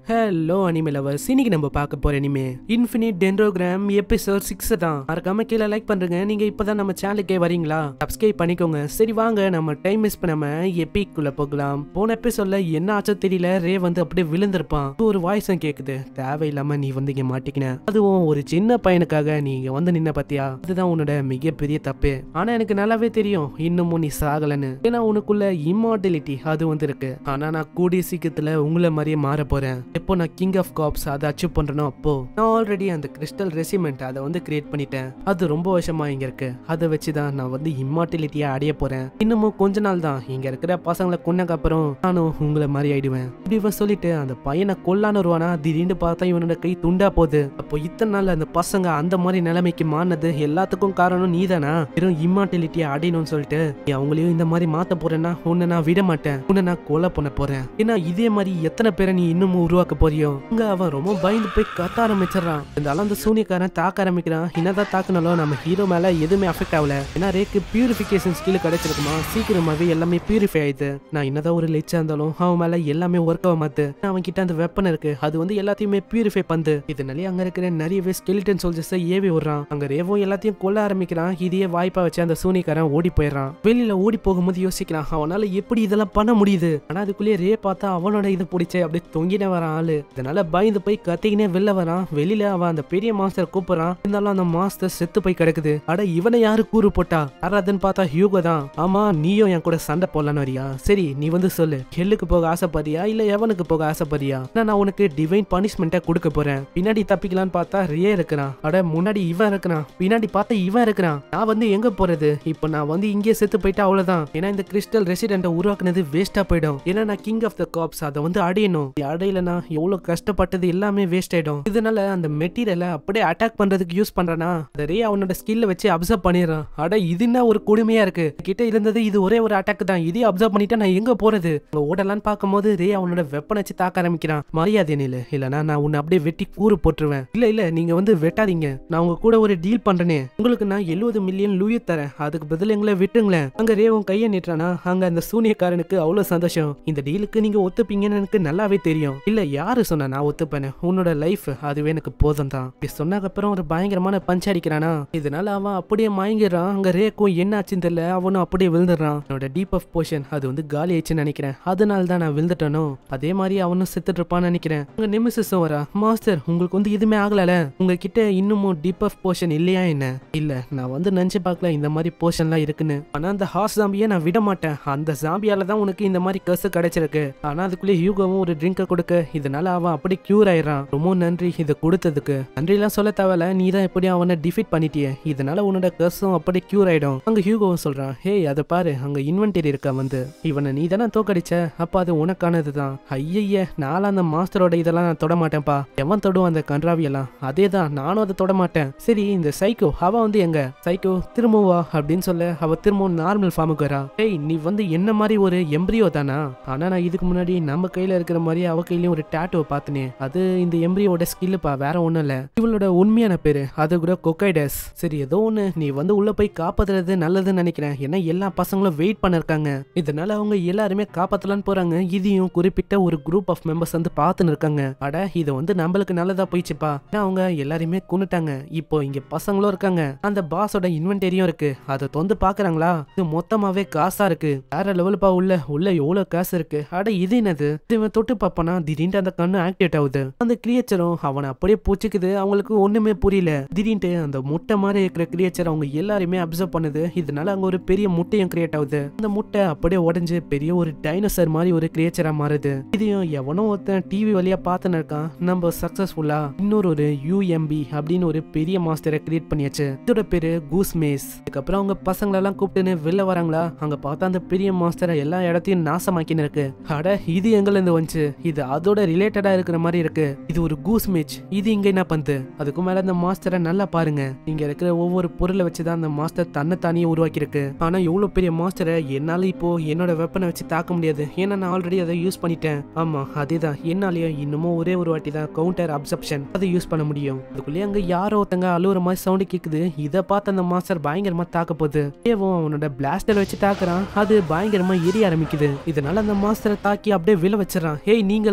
hello anime lovers இன்னைக்கு நம்ம பார்க்க போற anime infinite dendrogram episode six தான் மறக்காம கீழே லைக் பண்றீங்க நீங்க இப்பதான் நம்ம சேனலுக்கே வரீங்களா சப்ஸ்கிரைப் பண்ணிக்கோங்க சரி வாங்க நம்ம டைம் மிஸ் பண்ணாம எப்பிக்குள்ள போகலாம் போன எபிசோட்ல என்ன ஆச்சோ தெரியல ரே வந்து அப்படியே விழுந்திருப்பான் ஒரு வாய்ஸும் கேக்குது தேவையில்லாம நீ வந்து இங்க மாட்டிக்கின அதுவும் ஒரு சின்ன பையனுக்காக நீ இங்க வந்து நின்ன பாத்தியா அதுதான் உன்னோட மிகப்பெரிய தப்பு ஆனா எனக்கு நல்லாவே தெரியும் இன்னமும் நீ சாகலன்னு ஏன்னா உனக்குள்ள இம்மார்டலிட்டி அது வந்து இருக்கு ஆனா நான் கூடிய சீக்கிரத்துல உங்களை மாதிரியே மாற போறேன் எப்போ நான் கிங் ஆஃப் காப்ஸ் அதை அச்சீவ் பண்றேனோ அப்போ நான் ஆல்ரெடி அந்த கிறிஸ்டல் ரெசிமெண்ட் அதை வந்து கிரியேட் பண்ணிட்டேன் அது ரொம்ப வருஷமா இங்க இருக்கு அதை வச்சுதான் நான் வந்து இம்மார்டலிட்டியை அடைய போறேன் இன்னமும் கொஞ்ச நாள் தான் இங்க இருக்கிற பசங்களை கொன்னக்கு அப்புறம் நானும் உங்களை மாதிரி ஆயிடுவேன் இப்படி இவன் சொல்லிட்டு அந்த பையனை கொல்லான்னு வருவானா திடீர்னு பார்த்தா இவனோட கை துண்டா போகுது அப்போ இத்தனை நாள் அந்த பசங்க அந்த மாதிரி நிலைமைக்கு மாறினது எல்லாத்துக்கும் காரணம் நீதானா வெறும் இம்மார்டலிட்டியை அடையணும்னு சொல்லிட்டு நீ அவங்களையும் இந்த மாதிரி மாத்த போறேன்னா உன்னை நான் விட மாட்டேன் உன்னை நான் கொலை பண்ண போறேன் ஏன்னா இதே மாதிரி எத்தனை பேரை நீ இன்னமும் உருவாக்க போறியோ அங்க அவன் ரொம்ப பயந்து போய் கத்த ஆரம்பிச்சிடறான் இருந்தாலும் அந்த சூனியக்காரன் தாக்க ஆரம்பிக்கிறான் என்னதான் தாக்குனாலும் நம்ம ஹீரோ மேல எதுவுமே அஃபெக்ட் ஆகல ஏன்னா ரேக்கு பியூரிஃபிகேஷன் ஸ்கில் கிடைச்சிருக்குமா சீக்கிரமாவே எல்லாமே பியூரிஃபை ஆயிடுது நான் என்னதான் ஒரு லெச்சா இருந்தாலும் அவன் மேல எல்லாமே ஒர்க் ஆக மாத்து அவன் கிட்ட அந்த வெப்பன் இருக்கு அது வந்து எல்லாத்தையுமே பியூரிஃபை பண்ணுது இதனாலே அங்க இருக்கிற நிறையவே ஸ்கெலிட்டன் சோல்ஜர்ஸ் ஏவி விடுறான் அங்க ரேவும் எல்லாத்தையும் கொல்ல ஆரம்பிக்கிறான் இதையே வாய்ப்பா வச்சு அந்த சூனியக்காரன் ஓடி போயிடுறான் வெளியில ஓடி போகும்போது யோசிக்கிறான் அவனால எப்படி இதெல்லாம் பண்ண முடியுது ஆனா அதுக்குள்ளேயே ரே பார்த்தா அவனோட இது பிடிச்ச அப்படியே தொங்கின வரான் ஆளு இதனால பயந்து போய் கத்திக்கினே வெளில வரான் வெளியில அவன் அந்த பெரிய மாஸ்டர் கூப்பிடுறான் இருந்தாலும் அந்த மாஸ்டர் செத்து போய் கிடக்குது அட இவனை யாரு கூறு போட்டா யாராதுன்னு பார்த்தா ஹியூகோ தான் ஆமா நீயும் என் கூட சண்டை போடலான்னு வரியா சரி நீ வந்து சொல்லு ஹெல்லுக்கு போக ஆசைப்படுறியா இல்ல எவனுக்கு போக ஆசைப்படுறியா நான் நான் உனக்கு டிவைன் பனிஷ்மெண்ட்டை கொடுக்க போறேன் பின்னாடி தப்பிக்கலான்னு பார்த்தா ரியே இருக்கிறான் அட முன்னாடி இவன் இருக்கிறான் பின்னாடி பார்த்தா இவன் இருக்கிறான் நான் வந்து எங்க போறது இப்போ நான் வந்து இங்கே செத்து போயிட்டா அவ்வளவுதான் ஏன்னா இந்த கிறிஸ்டல் ரெசிடென்ட்டை உருவாக்குனது வேஸ்டா போயிடும் ஏன்னா நான் கிங் ஆஃப் த காப்ஸ் அதை வந்து அடையணும் இது அடையலனா எவ்வளவு கஷ்டப்பட்டது எல்லாமே வேஸ்ட் ஆயிடும் இதனால அந்த மெட்டீரியலை அப்படியே அட்டாக் பண்றதுக்கு யூஸ் பண்றானா அதை ரே அவனோட ஸ்கில்ல வச்சு அப்சர்வ் பண்ணிடுறான் அட இது என்ன ஒரு கொடுமையா இருக்கு கிட்ட இருந்தது இது ஒரே ஒரு அட்டாக் தான் இதே அப்சர்வ் பண்ணிட்டா நான் எங்க போறது அங்க ஓடலான்னு பார்க்கும்போது ரே அவனோட வெப்பனை வச்சு தாக்க ஆரம்பிக்கிறான் மரியாதை நில இல்லனா நான் உன்னை அப்படியே வெட்டி கூறு போட்டுருவேன் இல்ல இல்ல நீங்க வந்து வெட்டாதீங்க நான் உங்க கூட ஒரு டீல் பண்றேனே உங்களுக்கு நான் எழுபது மில்லியன் லூயி தரேன் அதுக்கு பதில் எங்களை விட்டுங்களேன் அங்க ரேவும் கையை நீட்டுறானா அங்க அந்த சூனியக்காரனுக்கு அவ்வளவு சந்தோஷம் இந்த டீலுக்கு நீங்க ஒத்துப்பீங்கன்னு எனக்கு நல்லாவே தெரியும் இல்ல யாரு சொன்னா நான் ஒத்துப்பேன் உன்னோட லைஃப் அதுவே எனக்கு போதும் தான் இப்படி சொன்னதுக்கு அப்புறம் ஒரு பயங்கரமான பஞ்ச் அடிக்கிறானா இதனால அவன் அப்படியே மயங்கிடுறான் அங்க ரேக்கும் என்ன ஆச்சுன்னு தெரியல அவனும் அப்படியே விழுந்துடுறான் என்னோட டீப் ஆஃப் போர்ஷன் அது வந்து காலி ஆயிடுச்சுன்னு நினைக்கிறேன் அதனால தான் நான் விழுந்துட்டனோ அதே மாதிரி அவனும் செத்துட்டு இருப்பான்னு நினைக்கிறேன் அங்க நிமிஷம் வரா மாஸ்டர் உங்களுக்கு வந்து எதுவுமே ஆகலல உங்ககிட்ட இன்னமும் டீப் ஆஃப் போர்ஷன் இல்லையா என்ன இல்ல நான் வந்து நினைச்சு பார்க்கல இந்த மாதிரி போர்ஷன்லாம் இருக்குன்னு ஆனா அந்த ஹார்ஸ் ஜாம்பியை நான் விட மாட்டேன் அந்த ஜாம்பியால தான் உனக்கு இந்த மாதிரி கசு கிடைச்சிருக்கு ஆனா அதுக்குள்ளே ஹியூகவும் ஒரு ட்ரிங்கை கொடுக்க இதனால அவன் அப்படி கியூர் ஆயிடுறான் ரொம்ப நன்றி இதை கொடுத்ததுக்கு நன்றிலாம் சொல்ல தேவையில்ல நீ தான் எப்படி அவனை டிஃபீட் பண்ணிட்டியே இதனால உன்னோட கர்ஸும் அப்படி கியூர் ஆயிடும் அங்க ஹியூகோவும் சொல்றான் ஹே அதை பாரு அங்க இன்வென்டரி இருக்கா வந்து இவனை நீ தானே தோக்கடிச்ச அப்ப அது உனக்கானது தான் ஐயய்ய நானும் அந்த மாஸ்டரோட இதெல்லாம் நான் தொட மாட்டேன்ப்பா எவன் தொடும் அந்த கன்றாவி எல்லாம் அதே தான் நானும் அதை தொட மாட்டேன் சரி இந்த சைக்கோ அவ வந்து எங்க சைக்கோ திரும்பவா அப்படின்னு சொல்ல அவ திரும்பவும் நார்மல் ஃபார்முக்கு வரா ஏய் நீ வந்து என்ன மாதிரி ஒரு எம்பிரியோ தானா ஆனா நான் இதுக்கு முன்னாடி நம்ம கையில இருக்கிற மாதிரி அவ கையிலயும் ஒரு டேட்டோ பார்த்தனே அது இந்த எம்பிரியோட ஸ்கில்லுப்பா வேற ஒண்ணும் இல்ல இவளோட உண்மையான பேரு அது கூட கொக்கைடஸ் சரி ஏதோ ஒண்ணு நீ வந்து உள்ள போய் காப்பாத்துறது நல்லதுன்னு நினைக்கிறேன் ஏன்னா எல்லா பசங்களும் வெயிட் பண்ணிருக்காங்க இதனால அவங்க எல்லாருமே காப்பாத்தலான்னு போறாங்க இதையும் குறிப்பிட்ட ஒரு குரூப் ஆஃப் மெம்பர்ஸ் வந்து பார்த்துன்னு இருக்காங்க அட இது வந்து நம்மளுக்கு நல்லதா போயிடுச்சுப்பா ஏன்னா அவங்க எல்லாரையுமே கொண்டுட்டாங்க இப்போ இங்க பசங்களும் இருக்காங்க அந்த பாஸோட இன்வென்டரியும் இருக்கு அதை தொந்து பாக்குறாங்களா இது மொத்தமாவே காசா இருக்கு வேற லெவலுப்பா உள்ள உள்ள எவ்வளவு காசு இருக்கு அட இது என்னது இது இவன் தொட்டு பார்ப்பானா திடீர்னு அந்த கண்ணு ஆக்டிவேட் ஆகுது அந்த கிரியேச்சரும் அவனை அப்படியே பூச்சிக்குது அவங்களுக்கு ஒண்ணுமே புரியல திடீர்னு அந்த முட்டை மாதிரி இருக்கிற கிரியேச்சர் அவங்க எல்லாருமே அப்சர்வ் பண்ணுது இதனால அங்க ஒரு பெரிய முட்டையும் கிரியேட் ஆகுது அந்த முட்டை அப்படியே உடைஞ்சு பெரிய ஒரு டைனோசர் மாதிரி ஒரு கிரியேச்சரா மாறுது இதையும் எவனோ ஒருத்தன் டிவி வழியா பார்த்துன்னு இருக்கான் நம்ம சக்சஸ்ஃபுல்லா இன்னொரு ஒரு யூஎம்பி அப்படின்னு ஒரு பெரிய மாஸ்டரை கிரியேட் பண்ணியாச்சு இதோட பேரு கூஸ் மேஸ் அதுக்கப்புறம் அவங்க பசங்களெல்லாம் கூப்பிட்டுன்னு வெளில வராங்களா அங்க பார்த்தா அந்த பெரிய மாஸ்டரை எல்லா இடத்தையும் நாசமாக்கின்னு இருக்கு அட இது எங்கல இருந்து வந்துச்சு இது அதோட ரிலேட்டடா இருக்கிற மாதிரி இருக்கு இது ஒரு கூஸ் மேட்ச் இது இங்க என்ன பண்ணுது அதுக்கு மேல அந்த மாஸ்டரை நல்லா பாருங்க இங்க இருக்கிற ஒவ்வொரு பொருளை வச்சுதான் அந்த மாஸ்டர் தன்னை தானியே உருவாக்கி இருக்கு ஆனா எவ்வளவு பெரிய மாஸ்டரை என்னால இப்போ என்னோட வெப்பனை வச்சு தாக்க முடியாது ஏன்னா நான் ஆல்ரெடி அதை யூஸ் பண்ணிட்டேன் ஆமா அதேதான் என்னாலயும் இன்னமும் ஒரே ஒரு வாட்டி தான் கவுண்டர் அப்சப்ஷன் அதை யூஸ் பண்ண முடியும் அதுக்குள்ளேயே அங்க யாரோ ஒருத்தங்க அழுவுற மாதிரி சவுண்டு கேக்குது இதை பார்த்து அந்த மாஸ்டர் பயங்கரமா தாக்க போகுது ஏவும் அவனோட பிளாஸ்டர் வச்சு தாக்குறான் அது பயங்கரமா எரிய ஆரம்பிக்குது இதனால அந்த மாஸ்டரை தாக்கி அப்படியே விழ வச்சிடறான் ஹேய் நீங்களா நீங்களா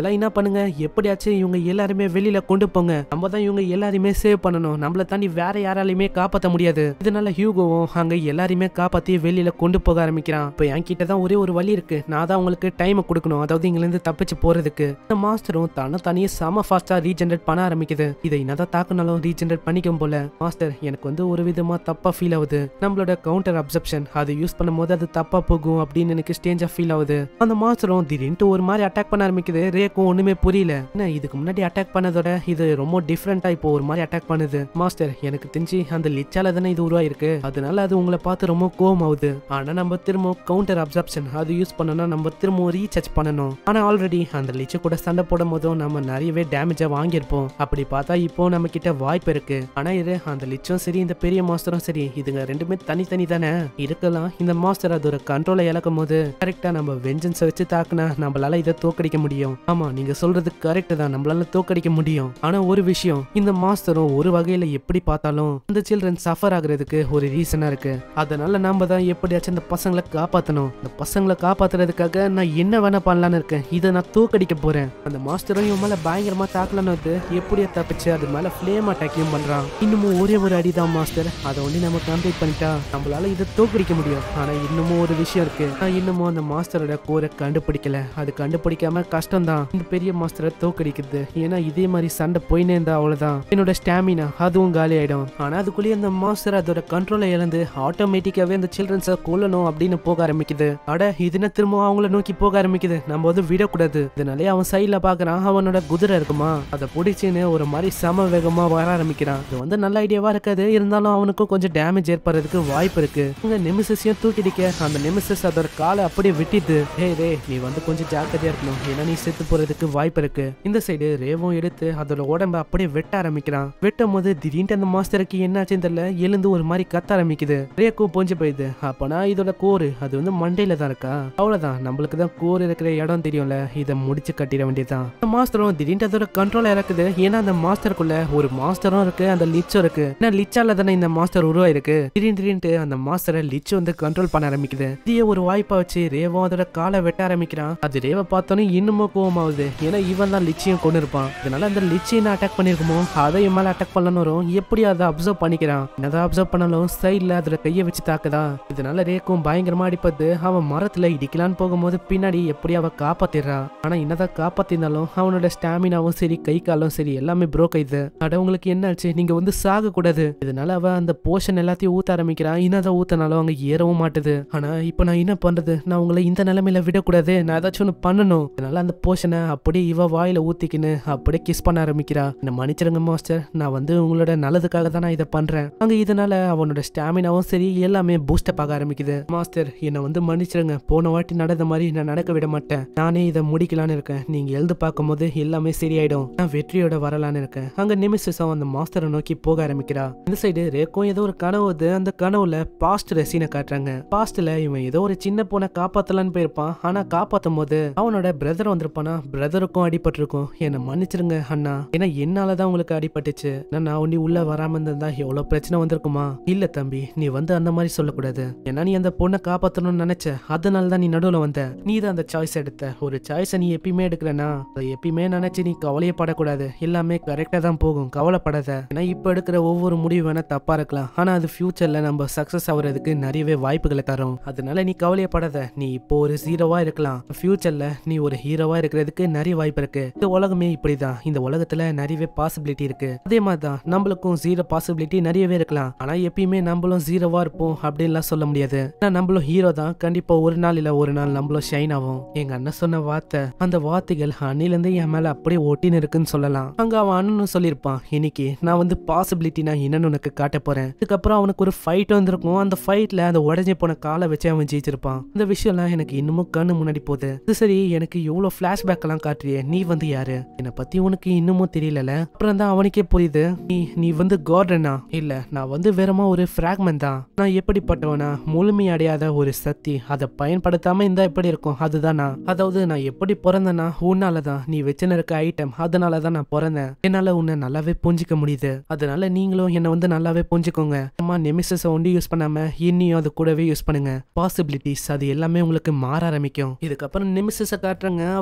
நீங்களாம் என்ன பண்ணுங்க எப்படியாச்சும் இவங்க எல்லாருமே வெளியில கொண்டு போங்க நம்ம தான் இவங்க எல்லாரையுமே சேவ் பண்ணணும் நம்மள தாண்டி வேற யாராலையுமே காப்பாத்த முடியாது இதனால ஹியூகோவும் அங்க எல்லாரையுமே காப்பாத்தி வெளியில கொண்டு போக ஆரம்பிக்கிறான் இப்போ என் கிட்ட தான் ஒரே ஒரு வழி இருக்கு நான் தான் உங்களுக்கு டைம் கொடுக்கணும் அதாவது இங்க இருந்து தப்பிச்சு போறதுக்கு இந்த மாஸ்டரும் தன்னை தனியே செம ஃபாஸ்டா ரீஜென்ரேட் பண்ண ஆரம்பிக்குது இதை என்னதான் தாக்குனாலும் ரீஜென்ரேட் பண்ணிக்கும் போல மாஸ்டர் எனக்கு வந்து ஒரு விதமா தப்பா ஃபீல் ஆகுது நம்மளோட கவுண்டர் அப்சப்ஷன் அதை யூஸ் பண்ணும்போது அது தப்பா போகும் அப்படின்னு எனக்கு ஸ்டேஞ்சா ஃபீல் ஆகுது அந்த மாஸ்டரும் திடீர்னு ஒரு மாதிரி அட்டாக் பண்ண ஆரம்பிக்குது ரேக்கும் ஒண்ணுமே புரியல என்ன இதுக்கு முன்னாடி அட்டாக் பண்ணதோட இது ரொம்ப டிஃப்ரெண்டா இப்போ ஒரு மாதிரி அட்டாக் பண்ணுது மாஸ்டர் எனக்கு தெரிஞ்சு அந்த லிச்சால தானே இது உருவாயிருக்கு அதனால அது உங்களை பார்த்து ரொம்ப கோவம் ஆகுது ஆனா நம்ம திரும்ப கவுண்டர் அப்சப்ஷன் அது யூஸ் பண்ணனா நம்ம திரும்ப ரீசார்ஜ் பண்ணணும் ஆனா ஆல்ரெடி அந்த லிச்ச கூட சண்டை போடும் போதும் நம்ம நிறையவே டேமேஜா வாங்கியிருப்போம் அப்படி பார்த்தா இப்போ நம்ம கிட்ட வாய்ப்பு இருக்கு ஆனா இது அந்த லிச்சும் சரி இந்த பெரிய மாஸ்டரும் சரி இதுங்க ரெண்டுமே தனித்தனி தானே இருக்கலாம் இந்த மாஸ்டர் அதோட கண்ட்ரோலை இழக்கும் போது கரெக்டா நம்ம வெஞ்சன்ஸை வச்சு தாக்குனா நம்மளால இதை தோக்கடிக்க முடியும் ஆமா நீங்க சொல்றது கரெக்ட் தான் நம்மளால தோக்கடிக்க முடியும் ஆனா ஒரு விஷயம் இந்த மாஸ்டரும் ஒரு வகையில எப்படி பார்த்தாலும் இந்த சில்ட்ரன் சஃபர் ஆகுறதுக்கு ஒரு ரீசனா இருக்கு அதனால நாம தான் எப்படியாச்சும் இந்த பசங்களை காப்பாத்தணும் இந்த பசங்களை காப்பாத்துறதுக்காக நான் என்ன வேணா பண்ணலான்னு இருக்கேன் இதை நான் தோக்கடிக்க போறேன் அந்த மாஸ்டரும் இவன் மேல பயங்கரமா தாக்கலான்னு வந்து எப்படியோ தப்பிச்சு அது மேல ஃபிளேம் அட்டாக்கையும் பண்றான் இன்னமும் ஒரே ஒரு அடிதான் மாஸ்டர் அதை வந்து நம்ம கம்ப்ளீட் பண்ணிட்டா நம்மளால இதை தோக்கடிக்க முடியும் ஆனா இன்னமும் ஒரு விஷயம் இருக்கு நான் இன்னமும் அந்த மாஸ்டரோட கோரை கண்டுபிடிக்கல அது கண்டுபிடிக்காம கஷ்டம் தான் இந்த பெரிய மாஸ்டரை தோக்கடிக்கிறது ஏன்னா இதே மாதிரி சண்டை போயினே இருந்தா அவ்வளவுதான் என்னோட ஸ்டாமினா அதுவும் காலி ஆயிடும் ஆனா அதுக்குள்ளேயே அந்த மாஸ்டர் அதோட கண்ட்ரோலை இழந்து ஆட்டோமேட்டிக்காவே அந்த சில்ட்ரன்ஸை கொல்லணும் அப்படின்னு போக ஆரம்பிக்குது அட இதுன திரும்ப அவங்கள நோக்கி போக ஆரம்பிக்குது நம்ம வந்து விடக்கூடாது இதனாலே அவன் சைட்ல பாக்குறான் அவனோட குதிரை இருக்குமா அதை பிடிச்சின்னு ஒரு மாதிரி சம வேகமா வர ஆரம்பிக்கிறான் இது வந்து நல்ல ஐடியாவா இருக்காது இருந்தாலும் அவனுக்கும் கொஞ்சம் டேமேஜ் ஏற்படுறதுக்கு வாய்ப்பு இருக்கு அங்க நெமிசஸையும் தூக்கிடிக்க அந்த நெமிசஸ் அதோட காலை அப்படியே வெட்டிது ஹே ரே நீ வந்து கொஞ்சம் ஜாக்கிரதையா இருக்கணும் ஏன்னா நீ செத்து போறதுக்கு வாய்ப்பு இருக்கு இந்த சைடு ரேவும் எடுத்து அதோட உடம்ப அப்படியே வெட்ட ஆரம்பிக்கிறான் வெட்டும் போது திடீர்னு அந்த மாஸ்டருக்கு என்னாச்சுன்னு தெரியல எழுந்து ஒரு மாதிரி கத்த ஆரம்பிக்குது ரேக்கும் பொஞ்சு போயிடுது அப்பனா இதோட கோரு அது வந்து மண்டையில தான் இருக்கா அவ்வளவுதான் நம்மளுக்கு தான் கோர் இருக்கிற இடம் தெரியும்ல இதை முடிச்சு கட்டிட வேண்டியதுதான் அந்த மாஸ்டரும் திடீர்னு அதோட கண்ட்ரோல் இறக்குது ஏன்னா அந்த மாஸ்டருக்குள்ள ஒரு மாஸ்டரும் இருக்கு அந்த லிச்சும் இருக்கு ஏன்னா லிச்சால தானே இந்த மாஸ்டர் உருவாயிருக்கு திடீர்னு திடீர்னு அந்த மாஸ்டரை லிச்சு வந்து கண்ட்ரோல் பண்ண ஆரம்பிக்குது இதையே ஒரு வாய்ப்பா வச்சு ரேவும் அதோட காலை வெட்ட ஆரம்பிக்கிறான் அது ரேவை பார்த்தோன்னே இன்னமும் கோவமாகுது ஏன்னா இவன் தான் லிச்சியும் கொண்டு இருப்பான் இதனால அந்த லிச்சி என்ன அட்டாக் பண்ணிருக்குமோ அதை இவன் மேல அட்டாக் பண்ணணும் வரும் எப்படி அதை அப்சர்வ் பண்ணிக்கிறான் என்னதான் அப்சர்வ் பண்ணாலும் சைட்ல அதோட கையை வச்சு தாக்குதா இதனால ரேக்கும் பயங்கரமா அடிப்பது அவன் மரத்துல இடிக்கலான்னு போகும்போது பின்னாடி எப்படி அவ காப்பாத்திடுறா ஆனா என்னதான் காப்பாத்திருந்தாலும் அவனோட ஸ்டாமினாவும் சரி கை காலும் சரி எல்லாமே ப்ரோக் ஆயிடுது அட உங்களுக்கு என்ன ஆச்சு நீங்க வந்து சாக கூடாது இதனால அவ அந்த போர்ஷன் எல்லாத்தையும் ஊத்த ஆரம்பிக்கிறான் என்னதான் ஊத்தினாலும் அங்க ஏறவும் மாட்டுது ஆனா இப்போ நான் என்ன பண்றது நான் உங்களை இந்த நிலைமையில விடக்கூடாது நான் ஏதாச்சும் ஒன்று பண்ணணும் அதனால அந்த போர்ஷனை அப்படியே இவ வாயில ஊத்திக்கின்னு அப்படியே கிஸ் பண்ண ஆரம்பிக்கிறா என்ன மன்னிச்சிருங்க மாஸ்டர் நான் வந்து உங்களோட நல்லதுக்காக தான் நான் இதை பண்றேன் அங்க இதனால அவனோட ஸ்டாமினாவும் சரி எல்லாமே பூஸ்டப் ஆக ஆரம்பிக்குது மாஸ்டர் என்னை வந்து மன்னிச்சிருங்க போன வாட்டி நடந்த மாதிரி நான் நடக்க விட மாட்டேன் நானே இதை முடிக்கலான்னு இருக்கேன் நீங்க எழுந்து பார்க்கும்போது எல்லாமே சரியாயிடும் நான் வெற்றியோட வரலான்னு இருக்கேன் அங்க நிமிஷம் அந்த மாஸ்டரை நோக்கி போக ஆரம்பிக்கிறா இந்த சைடு ரேக்கும் ஏதோ ஒரு கனவு வருது அந்த கனவுல பாஸ்ட் ரெசீனை காட்டுறாங்க பாஸ்ட்ல இவன் ஏதோ ஒரு சின்ன பொண்ணை காப்பாத்தலான்னு போயிருப்பான் ஆனா காப்பாத்தும் போது அவனோட பிரதர் வந்திருப்பானா பிரதருக்கும் அடிபட்டிருக்கும் என்னை மன்னிச்சிருங்க அண்ணா ஏன்னா என்னாலதான் உங்களுக்கு அடிபட்டுச்சு நான் நான் உன்னி உள்ள வராம இருந்திருந்தா எவ்வளவு பிரச்சனை வந்திருக்குமா இல்ல தம்பி நீ வந்து அந்த மாதிரி சொல்லக்கூடாது ஏன்னா நீ அந்த பொண்ணை காப்பாத்தணும்னு நினைச்ச அதனால தான் நீ நடுவுல வந்த நீ தான் அந்த சாய்ஸ் எடுத்த ஒரு சாய்ஸை நீ எப்பயுமே எடுக்கிறனா அதை எப்பயுமே நினைச்சு நீ கவலையப்படக்கூடாது எல்லாமே கரெக்டா தான் போகும் கவலைப்படாத ஏன்னா இப்ப எடுக்கிற ஒவ்வொரு முடிவு வேணா தப்பா இருக்கலாம் ஆனா அது ஃபியூச்சர்ல நம்ம சக்சஸ் ஆகுறதுக்கு நிறையவே வாய்ப்புகளை தரும் அதனால நீ கவலையப்படாத நீ இப்போ ஒரு ஜீரோவா இருக்கலாம் ஃபியூச்சர்ல நீ ஒரு ஹீரோவா இருக்கிறதுக்கு நிறைய வாய்ப்பு இருக்கு இந்த உலகமே இப்படிதான் இந்த உலகத்துல நிறையவே பாசிபிலிட்டி இருக்கு அதே மாதிரி தான் நம்மளுக்கும் ஜீரோ பாசிபிலிட்டி நிறையவே இருக்கலாம் ஆனா எப்பயுமே நம்மளும் ஜீரோவா இருப்போம் அப்படின்லாம் சொல்ல முடியாது ஆனா நம்மளும் ஹீரோ தான் கண்டிப்பா ஒரு நாள் இல்ல ஒரு நாள் நம்மளும் ஷைன் ஆகும் எங்க அண்ணன் சொன்ன வார்த்தை அந்த வார்த்தைகள் அன்னிலிருந்து என் மேல அப்படியே ஒட்டின்னு இருக்குன்னு சொல்லலாம் அங்க அவன் அண்ணனும் சொல்லியிருப்பான் இன்னைக்கு நான் வந்து பாசிபிலிட்டி நான் என்னன்னு உனக்கு காட்ட போறேன் இதுக்கப்புறம் அவனுக்கு ஒரு ஃபைட் வந்திருக்கும் அந்த ஃபைட்ல அந்த உடஞ்சி போன காலை வச்சு அவன் ஜெயிச்சிருப்பான் இந்த விஷயம்லாம் எனக்கு இன்னமும் கண்ணு முன்னாடி போகுது இது சரி எனக்கு இவ்வளவு பிளாஷ்பேக் எல்லாம் காட்டுறியே நீ வந்து யாரு என்னை பத்தி உனக்கு இன்னமும் தெரியல அப்புறம் தான் அவனுக்கே புரியுது நீ நீ வந்து கார்டனா இல்ல நான் வந்து வெறுமா ஒரு ஃபிராக்மெண்ட் தான் நான் எப்படிப்பட்டவனா முழுமை அடையாத ஒரு சக்தி அதை பயன்படுத்தாம இருந்தா எப்படி இருக்கும் அதுதான் நான் அதாவது நான் எப்படி பிறந்தேன்னா உன்னாலதான் நீ வச்சுன்னு இருக்க ஐட்டம் அதனால தான் நான் பிறந்தேன் என்னால உன்னை நல்லாவே புரிஞ்சிக்க முடியுது அதனால நீங்களும் என்னை வந்து நல்லாவே புரிஞ்சுக்கோங்க அம்மா நெமிசஸை ஒண்டி யூஸ் பண்ணாம இன்னியும் அது கூடவே யூஸ் பண்ணுங்க பாசிபிலிட்டிஸ் அது எல்லாமே உங்களுக்கு மாற ஆரம்பிக்கும் இதுக்கப்புறம் நெமிசஸை காட்டுறாங்க அவ பயங்கர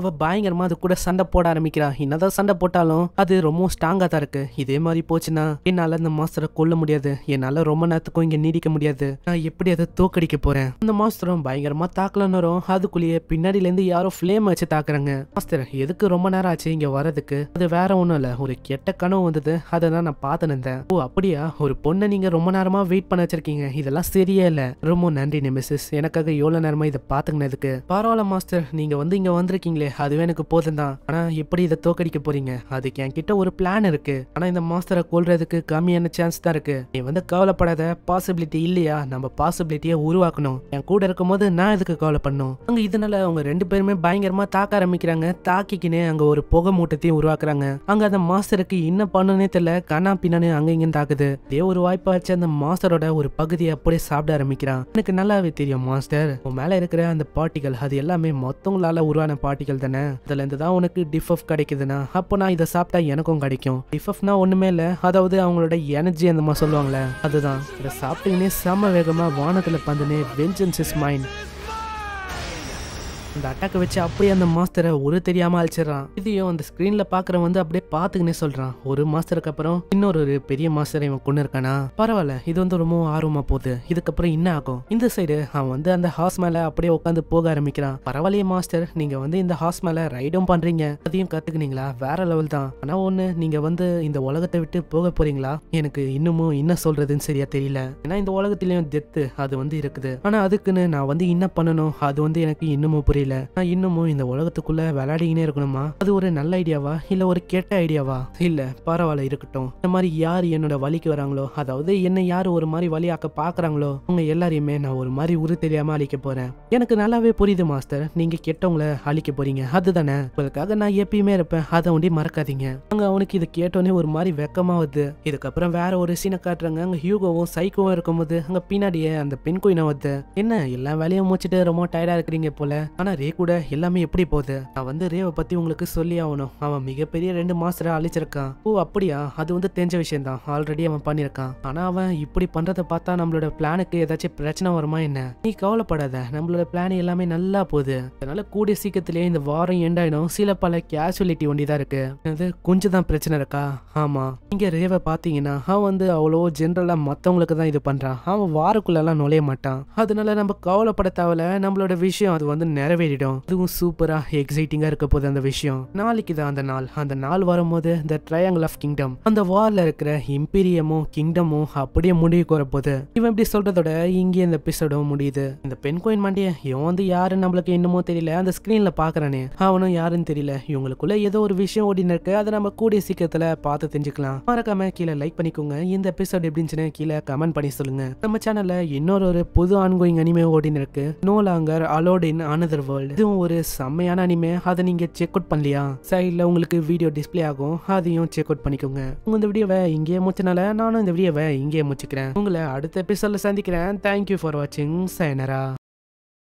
பயங்கரமா அது கூட சண்டை போட ஆரம்பிக்கிறா என்னதான் சண்டை போட்டாலும் அது ரொம்ப ஸ்ட்ராங்கா தான் இருக்கு இதே மாதிரி போச்சுன்னா என்னால அந்த மாஸ்டரை கொல்ல முடியாது என்னால ரொம்ப நேரத்துக்கும் இங்க நீடிக்க முடியாது நான் எப்படி அதை தோக்கடிக்க போறேன் அந்த மாஸ்டரும் பயங்கரமா தாக்கலன்னு வரும் அதுக்குள்ளேயே பின்னாடில இருந்து யாரோ ஃபிளேம் வச்சு தாக்குறாங்க மாஸ்டர் எதுக்கு ரொம்ப நேரம் ஆச்சு இங்க வரதுக்கு அது வேற ஒண்ணும் இல்ல ஒரு கெட்ட கனவு வந்தது அதை தான் நான் பார்த்து இருந்தேன் ஓ அப்படியா ஒரு பொண்ணை நீங்க ரொம்ப நேரமா வெயிட் பண்ண வச்சிருக்கீங்க இதெல்லாம் சரியே இல்ல ரொம்ப நன்றி நெமிசஸ் எனக்காக எவ்வளவு நேரமா இதை பாத்துக்கினதுக்கு பரவாயில்ல மாஸ்டர் நீங்க வந்து இங்க வந்திருக்கீங்களே அதுவே எனக்கு போதும் தான் ஆனா எப்படி இதை தோக்கடிக்க போறீங்க அதுக்கு என்கிட்ட ஒரு பிளான் இருக்கு ஆனா இந்த மாஸ்டரை கொல்றதுக்கு கம்மியான சான்ஸ் தான் இருக்கு நீ வந்து கவலைப்படாத பாசிபிலிட்டி இல்லையா நம்ம பாசிபிலிட்டியை உருவாக்கணும் என் கூட இருக்கும்போது நான் எதுக்கு கவலை பண்ணும் அங்க இதனால அவங்க ரெண்டு பேருமே பயங்கரமா தாக்க ஆரம்பிக்கிறாங்க தாக்கிக்கினே அங்க ஒரு புகை மூட்டத்தையும் உருவாக்குறாங்க அங்க அந்த மாஸ்டருக்கு என்ன பண்ணுனே தெரியல கண்ணா பின்னானு அங்க இங்கன்னு தாக்குது இதே ஒரு வாய்ப்பாச்சு அந்த மாஸ்டரோட ஒரு பகுதியை அப்படியே சாப்பிட ஆரம்பிக்கிறான் எனக்கு நல்லாவே தெரியும் மாஸ்டர் உன் மேல இருக்கிற அந்த பார்ட்டிகள் அது எல்லாமே மொத்தங்களால உருவான பார்ட்டிகள் தானே அதுல இருந்து தான் உனக்கு டிஃபப் கிடைக்குதுன்னா அப்போ நான் இதை சாப்பிட்டா எனக்கும் கிடைக்கும் டிஃபப்னா ஒண்ணுமே இல்ல அதாவது அவங்களோட எனர்ஜி அந்த மாதிரி சொல்லுவாங்களே அதுதான் இதை சாப்பிட்டீங்கன்னே செம வேகமா வானத்துல பந்துனே வெஞ்சன்ஸ் இஸ் மைண்ட் அந்த அட்டாக்கை வச்சு அப்படியே அந்த மாஸ்டரை ஒரு தெரியாம அழிச்சிடறான் இதையும் அந்த ஸ்கிரீன்ல பாக்குறவன் வந்து அப்படியே பாத்துக்கினே சொல்றான் ஒரு மாஸ்டருக்கு அப்புறம் இன்னொரு ஒரு பெரிய மாஸ்டரை இவன் கொண்டு இருக்கானா பரவாயில்ல இது வந்து ரொம்ப ஆர்வமா போகுது இதுக்கப்புறம் என்ன ஆகும் இந்த சைடு அவன் வந்து அந்த ஹாஸ் மேல அப்படியே உட்காந்து போக ஆரம்பிக்கிறான் பரவாயில்லையே மாஸ்டர் நீங்க வந்து இந்த ஹாஸ் மேல ரைடும் பண்றீங்க அதையும் கத்துக்கினீங்களா வேற லெவல் தான் ஆனா ஒண்ணு நீங்க வந்து இந்த உலகத்தை விட்டு போக போறீங்களா எனக்கு இன்னமும் என்ன சொல்றதுன்னு சரியா தெரியல ஏன்னா இந்த உலகத்திலயும் டெத்து அது வந்து இருக்குது ஆனா அதுக்குன்னு நான் வந்து என்ன பண்ணணும் அது வந்து எனக்கு இன்னமும் புரியல நான் இன்னமும் இந்த உலகத்துக்குள்ள விளையாடிக்கினே இருக்கணுமா அது ஒரு நல்ல ஐடியாவா இல்ல ஒரு கெட்ட ஐடியாவா இல்ல பரவாயில்ல இருக்கட்டும் இந்த மாதிரி யார் என்னோட வழிக்கு வராங்களோ அதாவது என்ன யார் ஒரு மாதிரி வழியாக்க பாக்குறாங்களோ அவங்க எல்லாரையுமே நான் ஒரு மாதிரி உரு தெரியாம அழிக்க போறேன் எனக்கு நல்லாவே புரியுது மாஸ்டர் நீங்க கெட்டவங்கள அழிக்க போறீங்க அதுதானே உங்களுக்காக நான் எப்பயுமே இருப்பேன் அதை ஒண்டி மறக்காதீங்க அங்க அவனுக்கு இது கேட்டோன்னே ஒரு மாதிரி வெக்கமா வருது இதுக்கப்புறம் வேற ஒரு சீனை காட்டுறாங்க அங்க ஹியூகோவும் சைக்கோவும் இருக்கும்போது அங்க பின்னாடியே அந்த பெண் குயினை வருது என்ன எல்லா வேலையும் முடிச்சுட்டு ரொம்ப டயர்டா இருக்கிறீங்க போல ஆனா ரே கூட எல்லாமே எப்படி போகுது நான் வந்து ரேவை பத்தி உங்களுக்கு சொல்லி ஆகணும் அவன் மிகப்பெரிய ரெண்டு மாஸ்டரை அழிச்சிருக்கான் ஓ அப்படியா அது வந்து தெரிஞ்ச விஷயம் தான் ஆல்ரெடி அவன் பண்ணியிருக்கான் ஆனா அவன் இப்படி பண்றதை பார்த்தா நம்மளோட பிளானுக்கு ஏதாச்சும் பிரச்சனை வருமா என்ன நீ கவலைப்படாத நம்மளோட பிளான் எல்லாமே நல்லா போகுது அதனால கூடிய சீக்கிரத்திலேயே இந்த வாரம் எண்ட் ஆயிடும் சில பல கேஷுவலிட்டி ஒண்டி தான் இருக்கு அது கொஞ்சம் தான் பிரச்சனை இருக்கா ஆமா இங்க ரேவை பாத்தீங்கன்னா அவன் வந்து அவ்வளோ ஜென்ரலா மத்தவங்களுக்கு தான் இது பண்றான் அவன் வாருக்குள்ள எல்லாம் நுழைய மாட்டான் அதனால நம்ம கவலைப்பட தேவையில்ல நம்மளோட விஷயம் அது வந்து நிறைவேறிடும் அதுவும் சூப்பரா எக்ஸைட்டிங்கா இருக்க போகுது அந்த விஷயம் நாளைக்கு தான் அந்த நாள் அந்த நாள் வரும்போது இந்த ட்ரையாங்கிள் ஆஃப் கிங்டம் அந்த வார்ல இருக்கிற இம்பீரியமும் கிங்டமும் அப்படியே முடிவுக்கு வரப்போகுது இவன் இப்படி சொல்றதோட இங்கே இந்த எபிசோடும் முடியுது இந்த பெண் கோயின் மாண்டிய இவன் வந்து யாரு நம்மளுக்கு என்னமோ தெரியல அந்த ஸ்கிரீன்ல பாக்குறானே அவனும் யாருன்னு தெரியல இவங்களுக்குள்ள ஏதோ ஒரு விஷயம் ஓடின்னு இருக்கு அதை நம்ம கூடிய சீக்கிரத்துல பார்த்து தெரிஞ்சுக்கலாம் மறக்காம கீழே லைக் பண்ணிக்கோங்க இந்த எபிசோட் எப்படின்னு கீழே கமெண்ட் பண்ணி சொல்லுங்க நம்ம சேனல்ல இன்னொரு ஒரு புது ஆன்கோயிங் அனிமே ஓடின்னு இருக்கு no longer allowed in another world இதுவும் ஒரு செம்மையான அனிமே அதை நீங்க செக் அவுட் பண்ணலையா சைட்ல உங்களுக்கு வீடியோ டிஸ்ப்ளே ஆகும் அதையும் செக் அவுட் பண்ணிக்கோங்க உங்க இந்த வீடியோவை இங்கேயே முடிச்சனால நானும் இந்த வீடியோவை இங்கேயே முடிச்சுக்கிறேன் உங்களை அடுத்த எபிசோட்ல சந்திக்கிறேன் தேங்க்யூ ஃபார் வாட்சிங் சைனரா